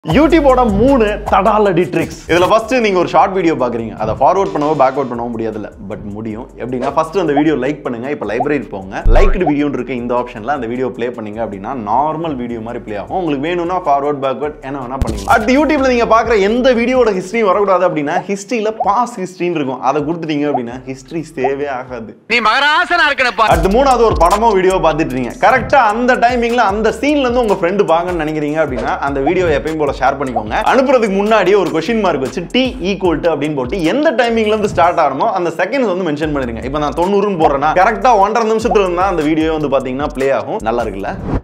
யூடியூபோட மூணு தடாலடி ட்ரிக்ஸ் இதுல ஃபர்ஸ்ட் நீங்க ஒரு ஷார்ட் வீடியோ பாக்குறீங்க அதை ஃபார்வர்ட் பண்ணவோ பேக்வர்ட் பண்ணவோ முடியாதுல்ல பட் முடியும் எப்படின்னா ஃபர்ஸ்ட் அந்த வீடியோ லைக் பண்ணுங்க இப்போ லைப்ரரி போங்க லைக்டு வீடியோ இருக்க இந்த ஆப்ஷன்ல அந்த வீடியோ ப்ளே பண்ணீங்க அப்படின்னா நார்மல் வீடியோ மாதிரி ப்ளே ஆகும் உங்களுக்கு வேணும்னா ஃபார்வர்ட் பேக்வர்ட் என்ன வேணா பண்ணிக்கலாம் அடுத்து யூடியூப்ல நீங்க பாக்குற எந்த வீடியோட ஹிஸ்டரி வரக்கூடாது அப்படின்னா ஹிஸ்டரியில பாஸ் ஹிஸ்டரின்னு இருக்கும் அதை கொடுத்துட்டீங்க அப்படின்னா ஹிஸ்டரி சேவே ஆகாது நீ மகராசனா இருக்கனப்பா அடுத்து மூணாவது ஒரு படமோ வீடியோ பார்த்துட்டு இருக்கீங்க கரெக்டா அந்த டைமிங்ல அந்த சீன்ல இருந்து உங்க ஃப்ரெண்டு பாங்கன்னு நினைக்கிறீங்க அப்படின்னா அந்த வீடியோ எப்பயும் போல ஷேர் பண்ணிக்கோங்க அனுப்புறதுக்கு முன்னாடியே ஒரு கொஸ்டின் மார்க் வச்சு டி ஈக்குவல் டு அப்படின்னு போட்டு எந்த டைமிங்ல இருந்து ஸ்டார்ட் ஆகணுமோ அந்த செகண்ட்ஸ் வந்து மென்ஷன் பண்ணிருங்க இப்போ நான் தொண்ணூறுன்னு போடுறேன்னா கரெக்டா ஒன்றரை நிமிஷத்துல இருந்தா அந்த வீடியோ வந்து பாத்தீங்கன்னா ப்ளே ஆகும் நல்லா இருக்குல்ல